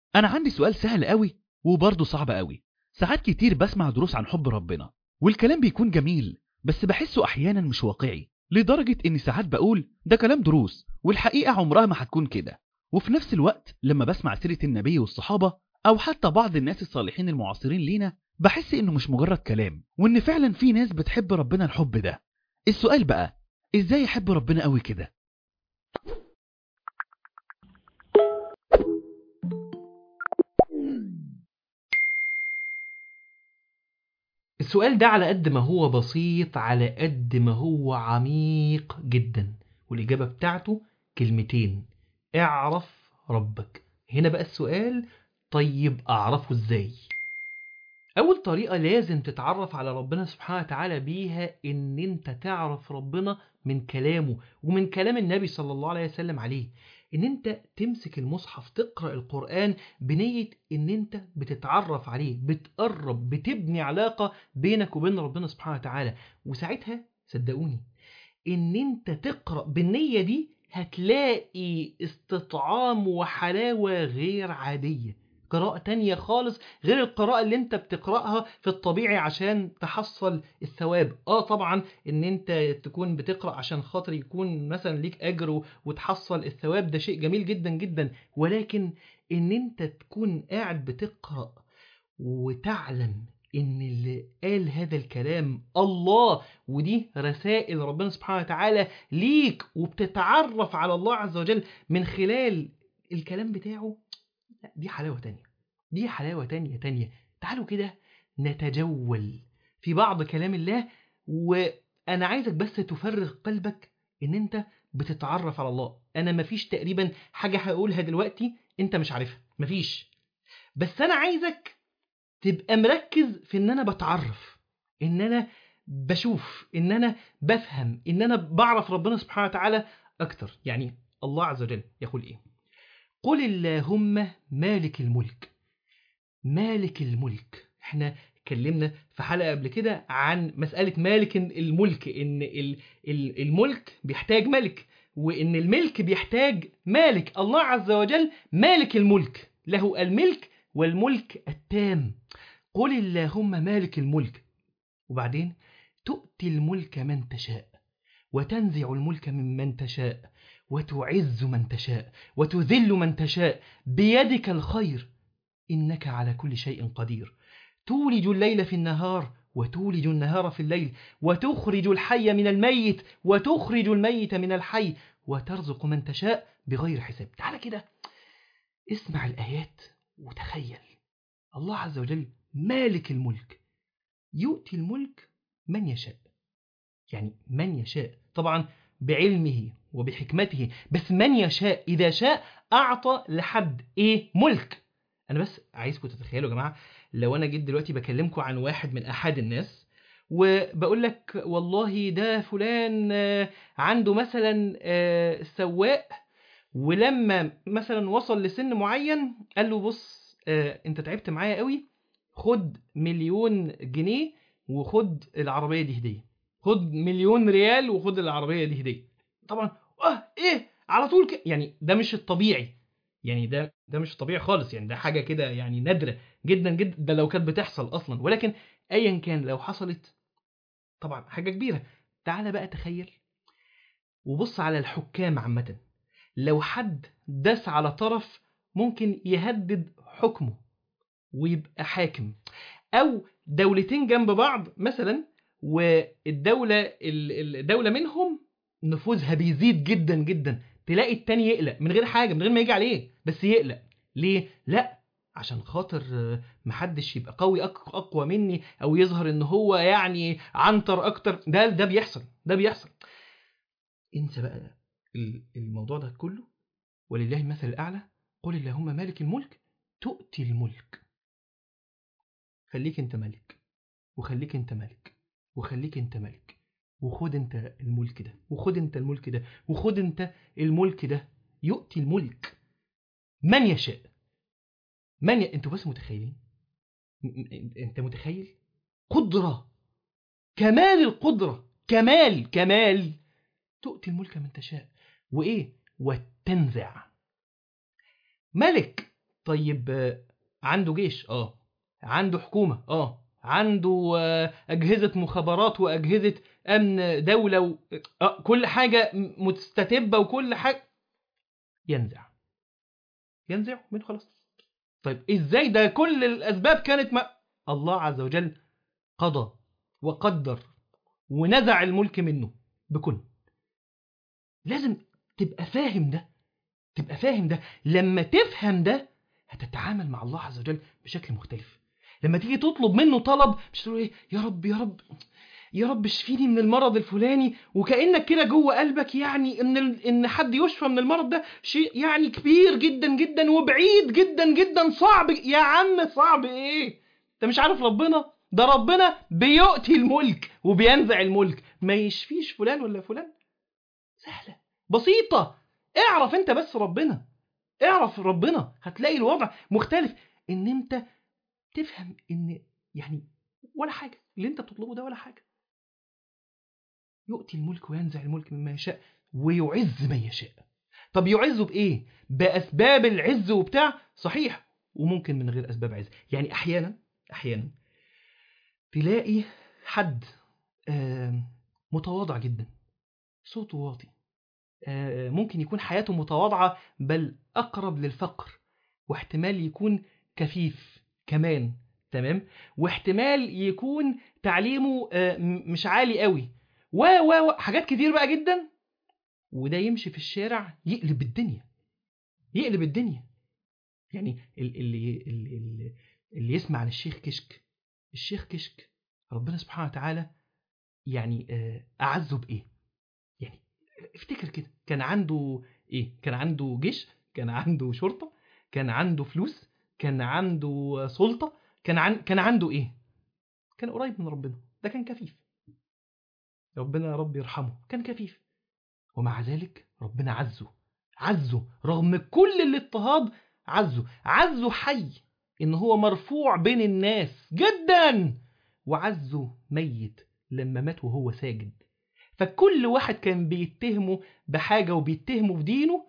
أنا عندي سؤال سهل قوي وبرضه صعب قوي ساعات كتير بسمع دروس عن حب ربنا والكلام بيكون جميل بس بحسه أحيانا مش واقعي لدرجة إني ساعات بقول ده كلام دروس والحقيقة عمرها ما هتكون كده وفي نفس الوقت لما بسمع سيرة النبي والصحابة أو حتى بعض الناس الصالحين المعاصرين لينا بحس إنه مش مجرد كلام وإن فعلا في ناس بتحب ربنا الحب ده السؤال بقى إزاي يحب ربنا قوي كده السؤال ده على قد ما هو بسيط على قد ما هو عميق جدا والإجابة بتاعته كلمتين اعرف ربك هنا بقى السؤال طيب أعرفه إزاي أول طريقة لازم تتعرف على ربنا سبحانه وتعالى بيها إن أنت تعرف ربنا من كلامه ومن كلام النبي صلى الله عليه وسلم عليه إن أنت تمسك المصحف تقرأ القرآن بنية إن أنت بتتعرف عليه بتقرب بتبني علاقة بينك وبين ربنا سبحانه وتعالى وساعتها صدقوني إن أنت تقرأ بالنية دي هتلاقي استطعام وحلاوة غير عادية قراءة تانية خالص غير القراءة اللي انت بتقرأها في الطبيعي عشان تحصل الثواب اه طبعا ان انت تكون بتقرأ عشان خاطر يكون مثلا ليك اجر وتحصل الثواب ده شيء جميل جدا جدا ولكن ان انت تكون قاعد بتقرأ وتعلم ان اللي قال هذا الكلام الله ودي رسائل ربنا سبحانه وتعالى ليك وبتتعرف على الله عز وجل من خلال الكلام بتاعه لا دي حلاوة تانية دي حلاوة تانية تانية تعالوا كده نتجول في بعض كلام الله وأنا عايزك بس تفرغ قلبك إن أنت بتتعرف على الله أنا مفيش تقريبا حاجة هقولها دلوقتي أنت مش عارفها مفيش بس أنا عايزك تبقى مركز في إن أنا بتعرف إن أنا بشوف إن أنا بفهم إن أنا بعرف ربنا سبحانه وتعالى أكتر يعني الله عز وجل يقول إيه قل اللهم مالك الملك مالك الملك احنا اتكلمنا في حلقة قبل كده عن مسألة مالك الملك ان الملك بيحتاج ملك وان الملك بيحتاج مالك الله عز وجل مالك الملك له الملك والملك التام قل اللهم مالك الملك وبعدين تؤتي الملك من تشاء وتنزع الملك ممن تشاء وتعز من تشاء وتذل من تشاء بيدك الخير إنك على كل شيء قدير تولج الليل في النهار وتولج النهار في الليل وتخرج الحي من الميت وتخرج الميت من الحي وترزق من تشاء بغير حساب تعال كده اسمع الآيات وتخيل الله عز وجل مالك الملك يؤتي الملك من يشاء يعني من يشاء طبعا بعلمه وبحكمته بس من يشاء إذا شاء أعطى لحد إيه ملك أنا بس عايزكم تتخيلوا يا جماعة لو أنا جيت دلوقتي بكلمكم عن واحد من أحد الناس وبقول لك والله ده فلان عنده مثلا سواق ولما مثلا وصل لسن معين قال له بص انت تعبت معايا قوي خد مليون جنيه وخد العربية دي هدية خد مليون ريال وخد العربية دي هدية طبعا اه ايه على طول كده يعني ده مش الطبيعي يعني ده ده مش طبيعي خالص يعني ده حاجه كده يعني نادره جدا جدا ده لو كانت بتحصل اصلا ولكن ايا كان لو حصلت طبعا حاجه كبيره تعالى بقى تخيل وبص على الحكام عامه لو حد داس على طرف ممكن يهدد حكمه ويبقى حاكم او دولتين جنب بعض مثلا والدوله الدوله منهم نفوذها بيزيد جدا جدا تلاقي التاني يقلق من غير حاجه من غير ما يجي عليه بس يقلق ليه لا عشان خاطر محدش يبقى قوي اقوى مني او يظهر ان هو يعني عنتر اكتر ده ده بيحصل ده بيحصل انسى بقى الموضوع ده كله ولله المثل الاعلى قل اللهم مالك الملك تؤتي الملك خليك انت ملك وخليك انت ملك وخليك انت ملك وخد انت الملك ده وخد انت الملك ده وخد انت الملك ده يؤتي الملك من يشاء من ي... انتوا بس متخيلين انت متخيل قدرة كمال القدرة كمال كمال تؤتي الملك من تشاء وايه وتنزع ملك طيب آه، عنده جيش اه عنده حكومة اه عنده آه، أجهزة مخابرات وأجهزة أمن دولة و... آه كل حاجة م- مستتبة وكل حاجة ينزع ينزع من خلاص طيب ازاي ده كل الأسباب كانت ما الله عز وجل قضى وقدر ونزع الملك منه بكل لازم تبقى فاهم ده تبقى فاهم ده لما تفهم ده هتتعامل مع الله عز وجل بشكل مختلف لما تيجي تطلب منه طلب مش تقول ايه يا رب يا رب يا رب اشفيني من المرض الفلاني وكانك كده جوه قلبك يعني ان ال... ان حد يشفى من المرض ده شيء يعني كبير جدا جدا وبعيد جدا جدا صعب يا عم صعب ايه انت مش عارف ربنا ده ربنا بيؤتي الملك وبينزع الملك ما يشفيش فلان ولا فلان سهله بسيطه اعرف انت بس ربنا اعرف ربنا هتلاقي الوضع مختلف ان انت تفهم ان يعني ولا حاجه اللي انت بتطلبه ده ولا حاجه يؤتي الملك وينزع الملك مما يشاء ويعز من يشاء طب يعزه بايه باسباب العز وبتاع صحيح وممكن من غير اسباب عز يعني احيانا احيانا تلاقي حد آم، متواضع جدا صوته واطي آه، ممكن يكون حياته متواضعة بل أقرب للفقر واحتمال يكون كفيف كمان تمام واحتمال يكون تعليمه آه، م- مش عالي قوي و و و حاجات كتير بقى جدا وده يمشي في الشارع يقلب الدنيا يقلب الدنيا يعني ال- اللي اللي, اللي, اللي يسمع عن الشيخ كشك الشيخ كشك ربنا سبحانه وتعالى يعني آه، أعزه بإيه يعني افتكر كده كان عنده ايه كان عنده جيش كان عنده شرطه كان عنده فلوس كان عنده سلطه كان عن... كان عنده ايه كان قريب من ربنا ده كان كفيف ربنا يا رب يرحمه كان كفيف ومع ذلك ربنا عزه عزه رغم كل الاضطهاد عزه عزه حي ان هو مرفوع بين الناس جدا وعزه ميت لما مات وهو ساجد فكل واحد كان بيتهمه بحاجة وبيتهمه في دينه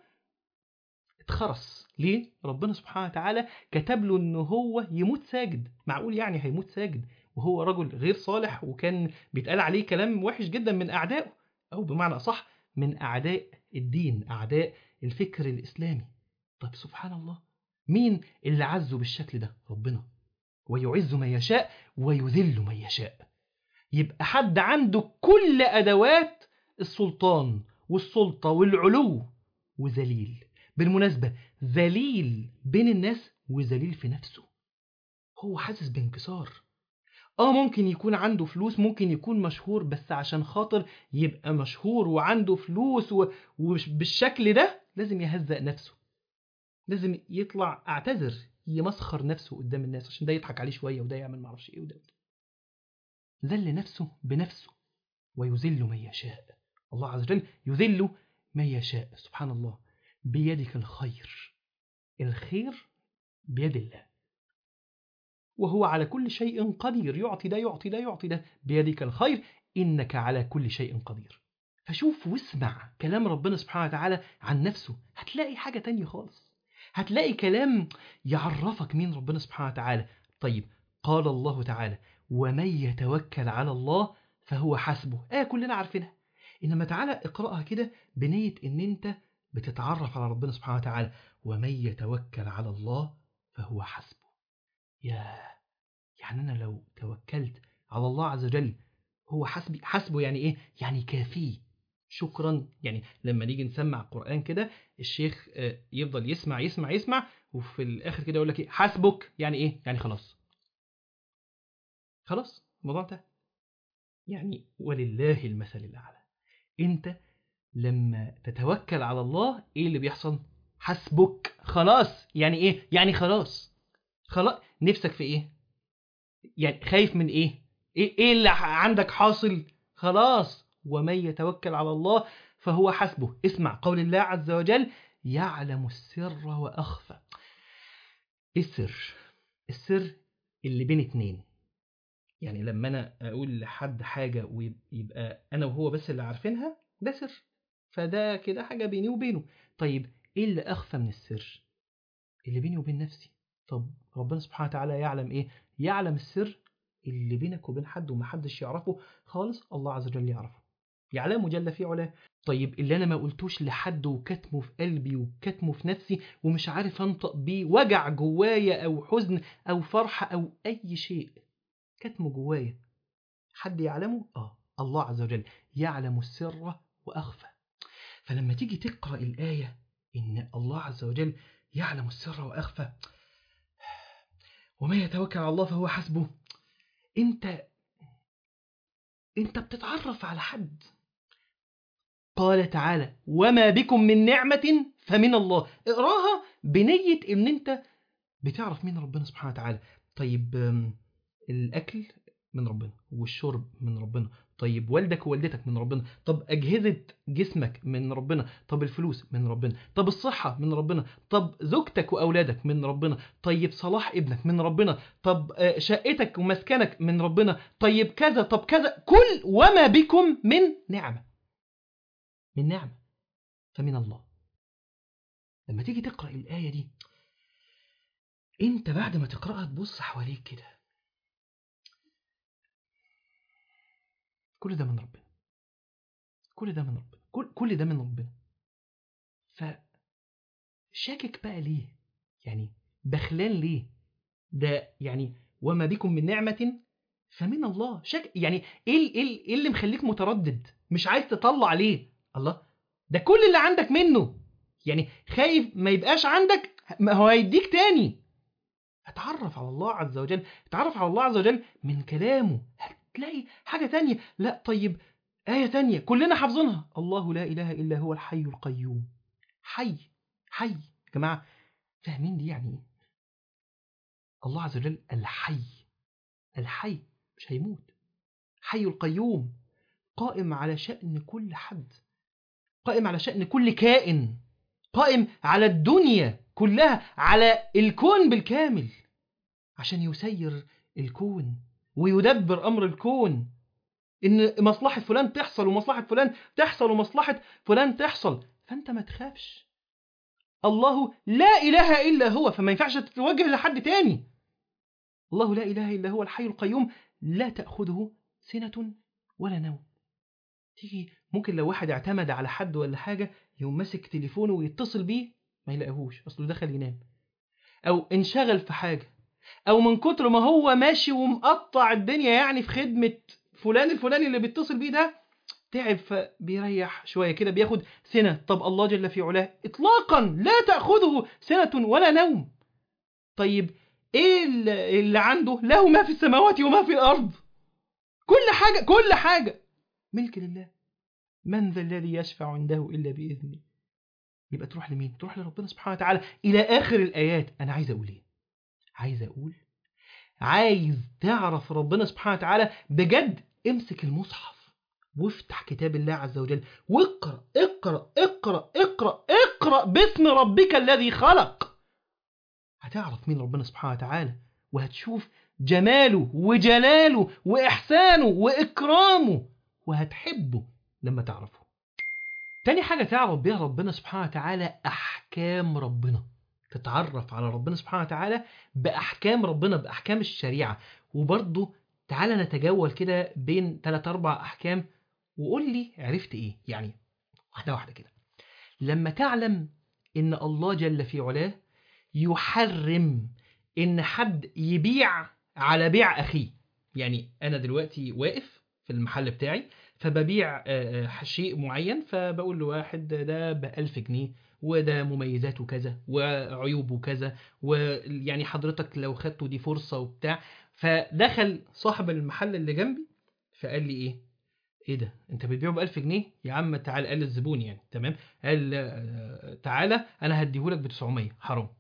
اتخرس ليه؟ ربنا سبحانه وتعالى كتب له ان هو يموت ساجد معقول يعني هيموت ساجد وهو رجل غير صالح وكان بيتقال عليه كلام وحش جدا من اعدائه او بمعنى اصح من اعداء الدين اعداء الفكر الاسلامي طب سبحان الله مين اللي عزه بالشكل ده ربنا ويعز من يشاء ويذل من يشاء يبقى حد عنده كل أدوات السلطان والسلطة والعلو وذليل بالمناسبة ذليل بين الناس وذليل في نفسه هو حاسس بانكسار اه ممكن يكون عنده فلوس ممكن يكون مشهور بس عشان خاطر يبقى مشهور وعنده فلوس و... وبالشكل ده لازم يهزأ نفسه لازم يطلع اعتذر يمسخر نفسه قدام الناس عشان ده يضحك عليه شوية وده يعمل معرفش ايه وده, وده. ذل نفسه بنفسه ويذل من يشاء الله عز وجل يذل من يشاء سبحان الله بيدك الخير الخير بيد الله وهو على كل شيء قدير يعطي ده يعطي ده يعطي ده بيدك الخير إنك على كل شيء قدير فشوف واسمع كلام ربنا سبحانه وتعالى عن نفسه هتلاقي حاجة تانية خالص هتلاقي كلام يعرفك مين ربنا سبحانه وتعالى طيب قال الله تعالى ومن يتوكل على الله فهو حسبه آية كلنا عارفينها إنما تعالى اقرأها كده بنية إن أنت بتتعرف على ربنا سبحانه وتعالى ومن يتوكل على الله فهو حسبه يا يعني أنا لو توكلت على الله عز وجل هو حسبي حسبه يعني إيه؟ يعني كافيه شكرا يعني لما نيجي نسمع القرآن كده الشيخ آه، يفضل يسمع يسمع يسمع وفي الآخر كده يقول لك إيه حسبك يعني إيه؟ يعني خلاص خلاص الموضوع انتهى يعني ولله المثل الأعلى أنت لما تتوكل على الله إيه اللي بيحصل؟ حسبك خلاص يعني إيه؟ يعني خلاص خلاص نفسك في إيه؟ يعني خايف من إيه؟ إيه, إيه اللي عندك حاصل؟ خلاص ومن يتوكل على الله فهو حسبه اسمع قول الله عز وجل يعلم السر وأخفى إيه السر؟ السر اللي بين اتنين يعني لما انا اقول لحد حاجه ويبقى انا وهو بس اللي عارفينها ده سر فده كده حاجه بيني وبينه طيب ايه اللي اخفى من السر اللي بيني وبين نفسي طب ربنا سبحانه وتعالى يعلم ايه يعلم السر اللي بينك وبين حد ومحدش يعرفه خالص الله عز وجل يعرفه يعلمه جل في علاه طيب اللي انا ما قلتوش لحد وكتمه في قلبي وكتمه في نفسي ومش عارف انطق بيه وجع جوايا او حزن او فرحه او اي شيء كتمه جوايا حد يعلمه اه الله عز وجل يعلم السر واخفى فلما تيجي تقرا الايه ان الله عز وجل يعلم السر واخفى وما يتوكل على الله فهو حسبه انت انت بتتعرف على حد قال تعالى وما بكم من نعمة فمن الله اقراها بنية ان انت بتعرف مين ربنا سبحانه وتعالى طيب أم، الاكل من ربنا والشرب من ربنا طيب والدك ووالدتك من ربنا طب أجهزة جسمك من ربنا طب الفلوس من ربنا طب الصحة من ربنا طب زوجتك وأولادك من ربنا طيب صلاح ابنك من ربنا طب آه، شقتك ومسكنك من ربنا طيب كذا طب كذا كل وما بكم من نعمة من نعمة فمن الله لما تيجي تقرأ الآية دي انت بعد ما تقرأها تبص حواليك كده كل ده من ربنا كل ده من ربنا كل, كل ده من ربنا ف شاكك بقى ليه يعني بخلان ليه ده يعني وما بكم من نعمة فمن الله شك يعني ايه ال- ايه ال- ايه اللي مخليك متردد مش عايز تطلع ليه الله ده كل اللي عندك منه يعني خايف ما يبقاش عندك ما هو هيديك تاني اتعرف على الله عز وجل اتعرف على الله عز وجل من كلامه هتلاقي حاجة تانية لا طيب آية تانية كلنا حافظينها الله لا إله إلا هو الحي القيوم حي حي يا جماعة فاهمين دي يعني ايه الله عز وجل الحي الحي مش هيموت حي القيوم قائم على شأن كل حد قائم على شأن كل كائن قائم على الدنيا كلها على الكون بالكامل عشان يسير الكون ويدبر أمر الكون إن مصلحة فلان تحصل ومصلحة فلان تحصل ومصلحة فلان تحصل فأنت ما تخافش الله لا إله إلا هو فما ينفعش تتوجه لحد تاني الله لا إله إلا هو الحي القيوم لا تأخذه سنة ولا نوم تيجي ممكن لو واحد اعتمد على حد ولا حاجة يقوم ماسك تليفونه ويتصل بيه ما يلاقيهوش أصله دخل ينام أو انشغل في حاجة أو من كتر ما هو ماشي ومقطع الدنيا يعني في خدمة فلان الفلاني اللي بيتصل بيه ده تعب فبيريح شوية كده بياخد سنة طب الله جل في علاه إطلاقا لا تأخذه سنة ولا نوم طيب إيه اللي اللي عنده له ما في السماوات وما في الأرض كل حاجة كل حاجة ملك لله من ذا الذي يشفع عنده إلا بإذنه يبقى تروح لمين تروح لربنا سبحانه وتعالى إلى آخر الآيات أنا عايز أقول إيه عايز أقول عايز تعرف ربنا سبحانه وتعالى بجد امسك المصحف وافتح كتاب الله عز وجل واقرأ اقرأ اقرأ اقرأ اقرأ باسم ربك الذي خلق هتعرف مين ربنا سبحانه وتعالى وهتشوف جماله وجلاله وإحسانه وإكرامه وهتحبه لما تعرفه تاني حاجة تعرف بيها ربنا سبحانه وتعالى أحكام ربنا تتعرف على ربنا سبحانه وتعالى بأحكام ربنا بأحكام الشريعة وبرضه تعالى نتجول كده بين ثلاث أربع أحكام وقول لي عرفت إيه يعني واحدة واحدة كده لما تعلم إن الله جل في علاه يحرم إن حد يبيع على بيع أخيه يعني أنا دلوقتي واقف في المحل بتاعي فببيع آه، آه، شيء معين فبقول لواحد ده بألف جنيه وده مميزاته كذا وعيوبه كذا ويعني حضرتك لو خدته دي فرصة وبتاع فدخل صاحب المحل اللي جنبي فقال لي ايه ايه ده انت بتبيعه ب 1000 جنيه يا عم تعال قال الزبون يعني تمام قال آه، تعالى انا هديهولك ب 900 حرام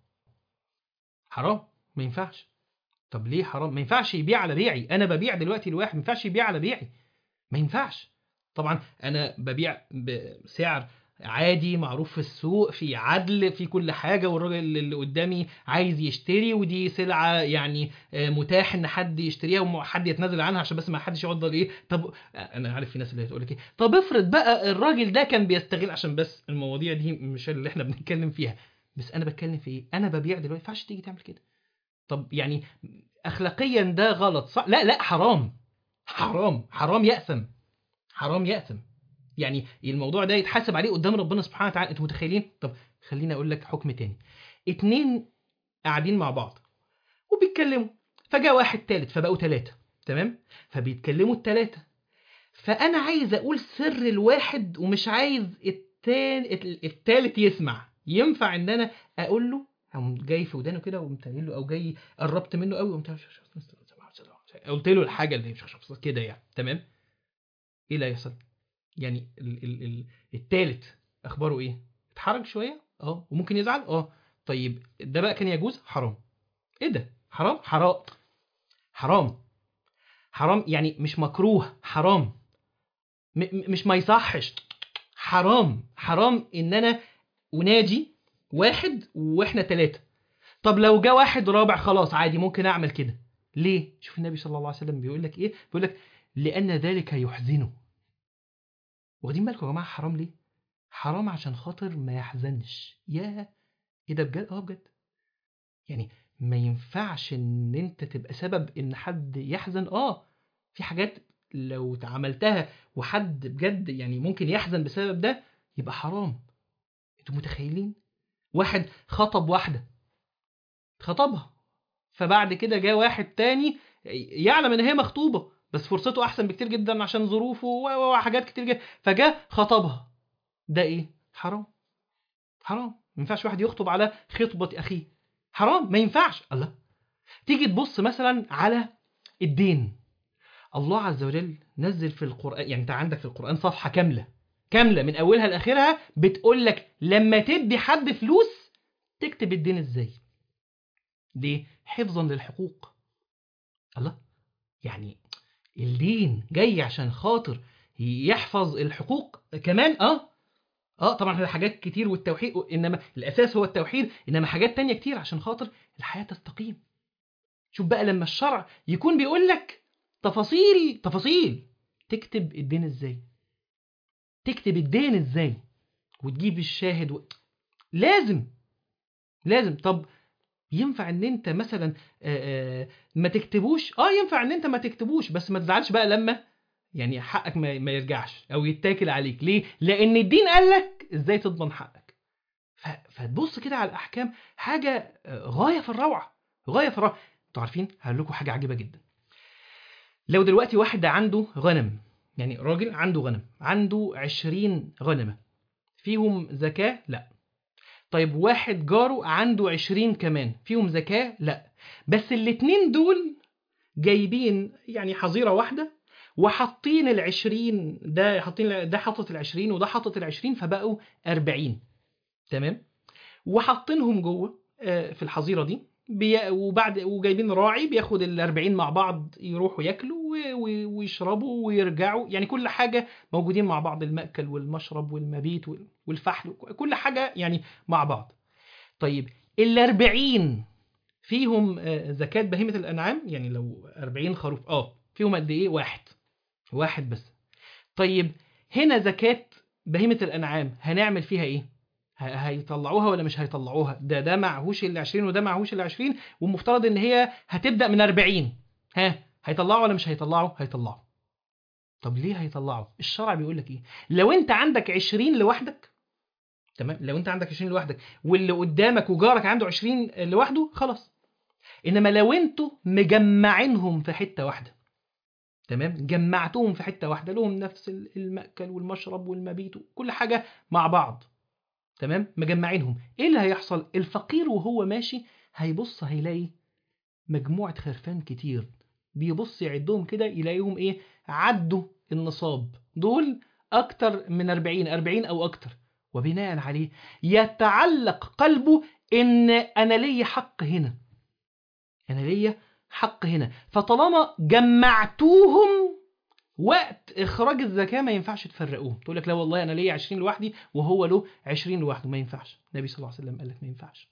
حرام ما ينفعش طب ليه حرام ما ينفعش يبيع على بيعي انا ببيع دلوقتي لواحد ما ينفعش يبيع على بيعي ما ينفعش طبعا انا ببيع بسعر عادي معروف في السوق في عدل في كل حاجة والراجل اللي قدامي عايز يشتري ودي سلعة يعني آه، متاح ان حد يشتريها وحد يتنازل عنها عشان بس ما حدش يفضل ايه طب آه، انا عارف في ناس اللي هتقول لك ايه طب افرض بقى الراجل ده كان بيستغل عشان بس المواضيع دي مش اللي احنا بنتكلم فيها بس انا بتكلم في ايه انا ببيع دلوقتي ما ينفعش تيجي تعمل كده طب يعني اخلاقيا ده غلط صح لا لا حرام حرام حرام يأثم حرام يأثم يعني الموضوع ده يتحاسب عليه قدام ربنا سبحانه وتعالى انتوا متخيلين طب خليني اقول لك حكم تاني اتنين قاعدين مع بعض وبيتكلموا فجاء واحد تالت فبقوا تلاتة تمام فبيتكلموا التلاتة فانا عايز اقول سر الواحد ومش عايز التال... التالت يسمع ينفع ان انا اقول له قام جاي في ودانه كده وقمت قايل له او جاي قربت منه قوي وقمت قلت له الحاجه اللي كده يعني تمام ايه اللي هيحصل يعني ال ال ال التالت اخباره ايه اتحرج شويه اه وممكن يزعل اه طيب ده بقى كان يجوز حرام ايه ده حرام حرام حرام حرام يعني مش مكروه حرام م م- مش ما يصحش حرام حرام ان انا اناجي واحد واحنا ثلاثة طب لو جه واحد رابع خلاص عادي ممكن اعمل كده ليه شوف النبي صلى الله عليه وسلم بيقول لك ايه بيقول لك لان ذلك يحزنه واخدين بالكم يا جماعه حرام ليه حرام عشان خاطر ما يحزنش يا ايه ده بجد اه بجد يعني ما ينفعش ان انت تبقى سبب ان حد يحزن اه في حاجات لو عملتها وحد بجد يعني ممكن يحزن بسبب ده يبقى حرام انتوا متخيلين واحد خطب واحده خطبها فبعد كده جاء واحد تاني يعلم ان هي مخطوبه بس فرصته احسن بكتير جدا عشان ظروفه و- وحاجات كتير جدا فجاء خطبها ده ايه حرام حرام ما ينفعش واحد يخطب على خطبه اخيه حرام ما ينفعش الله تيجي تبص مثلا على الدين الله عز وجل نزل في القرآن يعني انت عندك في القرآن صفحة كاملة كاملة من أولها لآخرها بتقول لك لما تدي حد فلوس تكتب الدين ازاي ليه؟ حفظا للحقوق الله يعني الدين جاي عشان خاطر يحفظ الحقوق كمان اه اه طبعا حاجات كتير والتوحيد انما الاساس هو التوحيد انما حاجات تانية كتير عشان خاطر الحياة تستقيم شوف بقى لما الشرع يكون بيقول لك تفاصيل تفاصيل تكتب الدين ازاي تكتب الدين ازاي وتجيب الشاهد و... لازم لازم طب ينفع ان انت مثلا آه، آه، ما تكتبوش اه ينفع ان انت ما تكتبوش بس ما تزعلش بقى لما يعني حقك ما ما يرجعش او يتاكل عليك ليه لان الدين قال لك ازاي تضمن حقك ف- فتبص كده على الاحكام حاجه آه، غايه في الروعه غايه في الروعه انتوا عارفين هقول لكم حاجه عجيبه جدا لو دلوقتي واحد عنده غنم يعني راجل عنده غنم عنده عشرين غنمة فيهم زكاة لا طيب واحد جاره عنده عشرين كمان فيهم زكاة لا بس الاتنين دول جايبين يعني حظيرة واحدة وحاطين العشرين ده حاطين ده حاطط العشرين وده حاطط العشرين فبقوا أربعين تمام وحاطينهم جوه آه، في الحظيرة دي بي... وبعد وجايبين راعي بياخد ال 40 مع بعض يروحوا ياكلوا و... و... ويشربوا ويرجعوا يعني كل حاجه موجودين مع بعض المأكل والمشرب والمبيت وال... والفحل كل حاجه يعني مع بعض. طيب ال 40 فيهم آه، زكاة بهيمة الأنعام يعني لو 40 خروف اه فيهم قد إيه؟ واحد واحد بس. طيب هنا زكاة بهيمة الأنعام هنعمل فيها إيه؟ ه- هيطلعوها ولا مش هيطلعوها ده ده معهوش ال 20 وده معهوش ال 20 والمفترض ان هي هتبدا من 40 ها هيطلعوا ولا مش هيطلعوا هيطلعوا طب ليه هيطلعوا الشرع بيقول لك ايه لو انت عندك 20 لوحدك تمام لو انت عندك 20 لوحدك واللي قدامك وجارك عنده 20 لوحده خلاص انما لو انتوا مجمعينهم في حته واحده تمام جمعتهم في حته واحده لهم نفس المأكل والمشرب والمبيت كل حاجه مع بعض تمام مجمعينهم ايه اللي هيحصل الفقير وهو ماشي هيبص هيلاقي مجموعة خرفان كتير بيبص يعدهم كده يلاقيهم ايه عدوا النصاب دول اكتر من 40 40 او اكتر وبناء عليه يتعلق قلبه ان انا ليا حق هنا انا ليا حق هنا فطالما جمعتوهم وقت اخراج الزكاه ما ينفعش تفرقوهم تقول لك لا والله انا ليا 20 لوحدي وهو له 20 لوحده ما ينفعش النبي صلى الله عليه وسلم قال لك ما ينفعش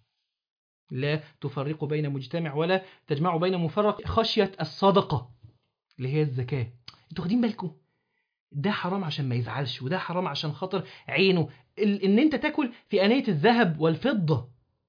لا تفرقوا بين مجتمع ولا تجمعوا بين مفرق خشيه الصدقه اللي هي الزكاه انتوا واخدين بالكم ده حرام عشان ما يزعلش وده حرام عشان خاطر عينه ال- ان انت تاكل في انيه الذهب والفضه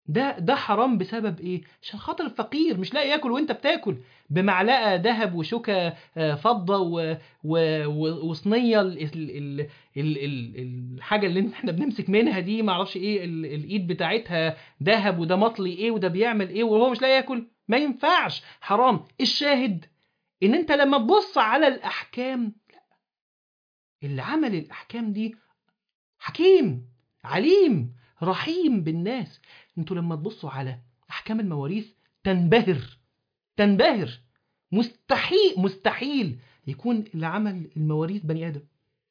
ده ده حرام بسبب ايه عشان خاطر الفقير مش لاقي ياكل وانت بتاكل بمعلقه ذهب وشوكه آه، فضه و... و... و... وصينيه ال... ال... ال... ال... ال... الحاجه اللي احنا بنمسك منها دي ما اعرفش ايه ال... الايد بتاعتها ذهب وده مطلي ايه وده بيعمل ايه وهو مش لاقي ياكل ما ينفعش حرام الشاهد ان انت لما تبص على الاحكام لا اللي عمل الاحكام دي حكيم عليم رحيم بالناس انتوا لما تبصوا على احكام المواريث تنبهر تنبهر مستحيل مستحيل يكون اللي عمل المواريث بني ادم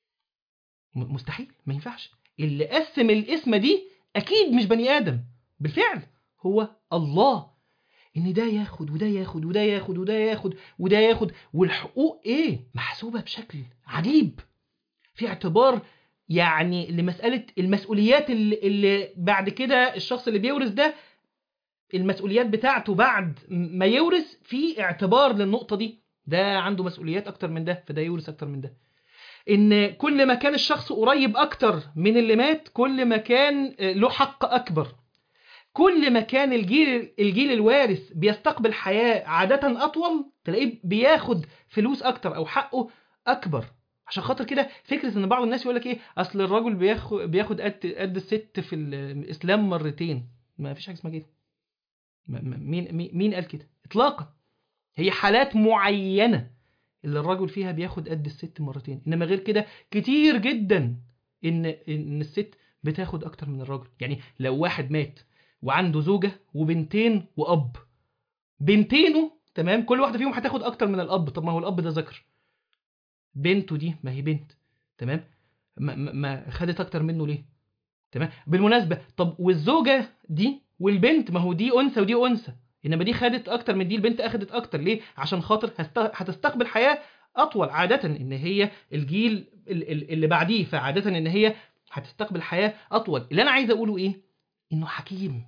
م- مستحيل ما ينفعش اللي قسم القسمه دي اكيد مش بني ادم بالفعل هو الله ان ده ياخد وده ياخد وده ياخد وده ياخد وده ياخد والحقوق ايه محسوبه بشكل عجيب في اعتبار يعني لمساله المسؤوليات اللي, اللي بعد كده الشخص اللي بيورث ده المسؤوليات بتاعته بعد ما يورث في اعتبار للنقطه دي ده عنده مسؤوليات اكتر من ده فده يورث اكتر من ده ان كل ما كان الشخص قريب اكتر من اللي مات كل ما كان آه، له حق اكبر كل ما كان الجيل الجيل الوارث بيستقبل حياه عاده اطول تلاقيه بياخد فلوس اكتر او حقه اكبر عشان خاطر كده فكره ان بعض الناس يقول لك ايه اصل الراجل بياخد بياخد قد قد الست في الاسلام مرتين ما فيش حاجه اسمها كده ما- ما- مين مين- مين قال كده اطلاقا هي حالات معينه اللي الرجل فيها بياخد قد الست مرتين انما غير كده كتير جدا ان ان الست بتاخد اكتر من الراجل يعني لو واحد مات وعنده زوجه وبنتين واب بنتينه تمام كل واحده فيهم هتاخد اكتر من الاب طب ما هو الاب ده ذكر بنته دي ما هي بنت تمام ما, ما- ما خدت اكتر منه ليه تمام بالمناسبه طب والزوجه دي والبنت ما هو دي انثى ودي انثى انما دي خدت اكتر من دي البنت اخدت اكتر ليه عشان خاطر هست- هتستقبل حياه اطول عاده ان هي الجيل ال- ال- اللي بعديه فعاده ان هي هتستقبل حياه اطول اللي انا عايز اقوله ايه انه حكيم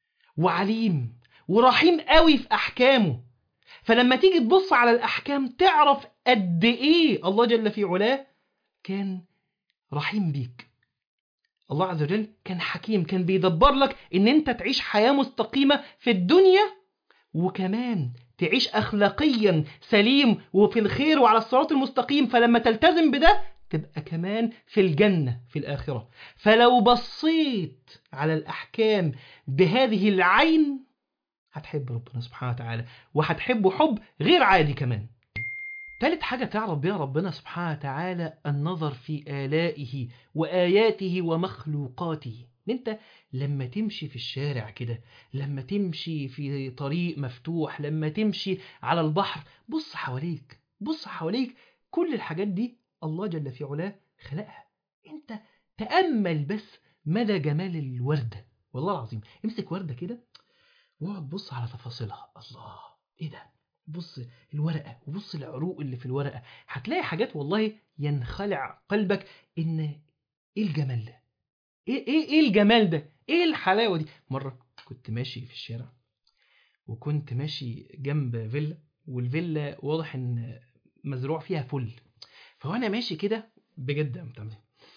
وعليم ورحيم قوي في احكامه فلما تيجي تبص على الاحكام تعرف قد ايه الله جل في علاه كان رحيم بيك الله عز وجل كان حكيم كان بيدبر لك ان انت تعيش حياة مستقيمة في الدنيا وكمان تعيش اخلاقيا سليم وفي الخير وعلى الصراط المستقيم فلما تلتزم بده تبقى كمان في الجنة في الآخرة فلو بصيت على الأحكام بهذه العين هتحب ربنا سبحانه وتعالى وهتحبه حب غير عادي كمان تالت حاجة تعرف بها ربنا سبحانه وتعالى النظر في آلائه وآياته ومخلوقاته إن انت لما تمشي في الشارع كده لما تمشي في طريق مفتوح لما تمشي على البحر بص حواليك بص حواليك كل الحاجات دي الله جل في علاه خلقها انت تأمل بس مدى جمال الوردة والله العظيم امسك وردة كده واقعد بص على تفاصيلها الله ايه ده بص الورقة وبص العروق اللي في الورقة هتلاقي حاجات والله ينخلع قلبك ان ايه الجمال ده ايه ايه ايه الجمال ده ايه الحلاوة دي مرة كنت ماشي في الشارع وكنت ماشي جنب فيلا والفيلا واضح ان مزروع فيها فل فوانا ماشي كده بجد يا متعمل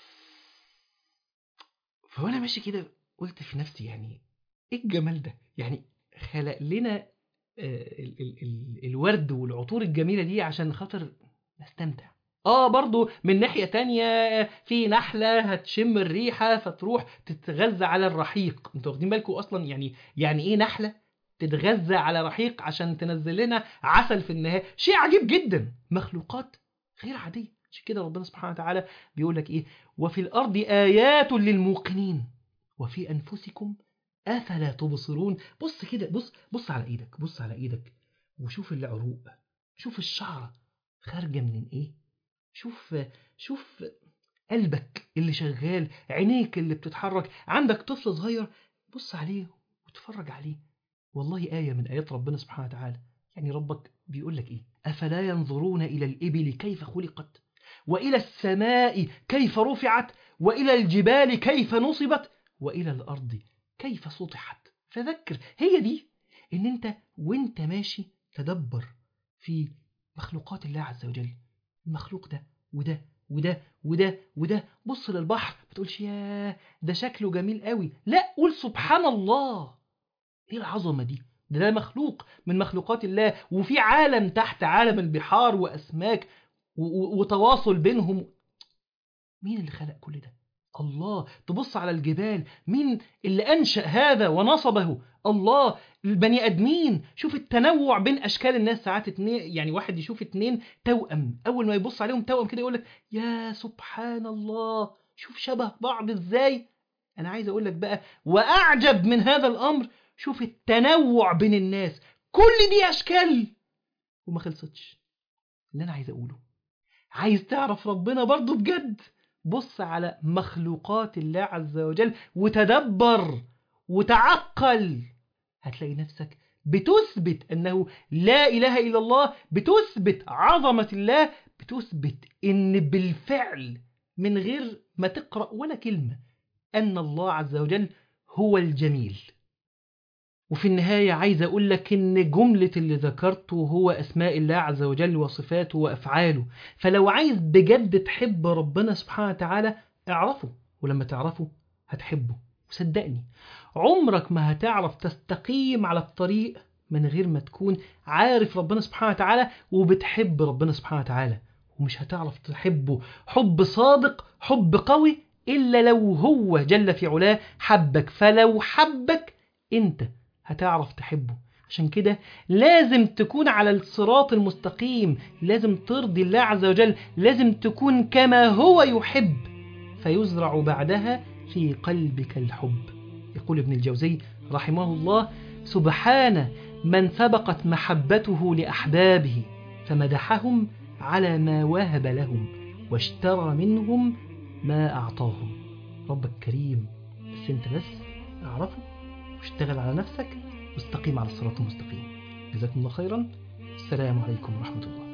فوانا ماشي كده قلت في نفسي يعني ايه الجمال ده يعني خلق لنا آه، ال ال ال الورد والعطور الجميلة دي عشان خاطر نستمتع اه برضو من ناحية تانية في نحلة هتشم الريحة فتروح تتغذى على الرحيق انتوا واخدين بالكم اصلا يعني يعني ايه نحلة تتغذى على رحيق عشان تنزل لنا عسل في النهاية شيء عجيب جدا مخلوقات غير عادية عشان كده ربنا سبحانه وتعالى بيقول لك ايه وفي الارض ايات للموقنين وفي انفسكم افلا تبصرون بص كده بص بص على ايدك بص على ايدك وشوف العروق شوف الشعره خارجه من ايه شوف شوف قلبك اللي شغال عينيك اللي بتتحرك عندك طفل صغير بص عليه وتفرج عليه والله آية من آيات ربنا سبحانه وتعالى يعني ربك بيقول لك إيه أفلا ينظرون إلى الإبل كيف خلقت وإلى السماء كيف رفعت وإلى الجبال كيف نصبت وإلى الأرض كيف سطحت فذكر هي دي إن أنت وأنت ماشي تدبر في مخلوقات الله عز وجل المخلوق ده وده وده وده وده بص للبحر ما تقولش يا ده شكله جميل قوي لا قول سبحان الله ايه العظمة دي ده, ده مخلوق من مخلوقات الله وفي عالم تحت عالم البحار وأسماك و- و- وتواصل بينهم مين اللي خلق كل ده الله تبص على الجبال مين اللي أنشأ هذا ونصبه الله البني ادمين شوف التنوع بين اشكال الناس ساعات اتنين يعني واحد يشوف اتنين توأم اول ما يبص عليهم توأم كده يقول لك يا سبحان الله شوف شبه بعض ازاي انا عايز اقول لك بقى واعجب من هذا الامر شوف التنوع بين الناس كل دي اشكال وما خلصتش اللي انا عايز اقوله عايز تعرف ربنا برضو بجد بص على مخلوقات الله عز وجل وتدبر وتعقل هتلاقي نفسك بتثبت أنه لا إله إلا الله بتثبت عظمة الله بتثبت أن بالفعل من غير ما تقرأ ولا كلمة أن الله عز وجل هو الجميل وفي النهاية عايز أقول لك إن جملة اللي ذكرته هو أسماء الله عز وجل وصفاته وأفعاله فلو عايز بجد تحب ربنا سبحانه وتعالى اعرفه ولما تعرفه هتحبه وصدقني عمرك ما هتعرف تستقيم على الطريق من غير ما تكون عارف ربنا سبحانه وتعالى وبتحب ربنا سبحانه وتعالى ومش هتعرف تحبه حب صادق حب قوي إلا لو هو جل في علاه حبك فلو حبك أنت هتعرف تحبه عشان كده لازم تكون على الصراط المستقيم لازم ترضي الله عز وجل لازم تكون كما هو يحب فيزرع بعدها في قلبك الحب يقول ابن الجوزي رحمه الله سبحان من سبقت محبته لأحبابه فمدحهم على ما وهب لهم واشترى منهم ما أعطاهم ربك كريم بس انت بس اعرفه واشتغل على نفسك واستقيم على الصراط المستقيم جزاكم الله خيرا السلام عليكم ورحمة الله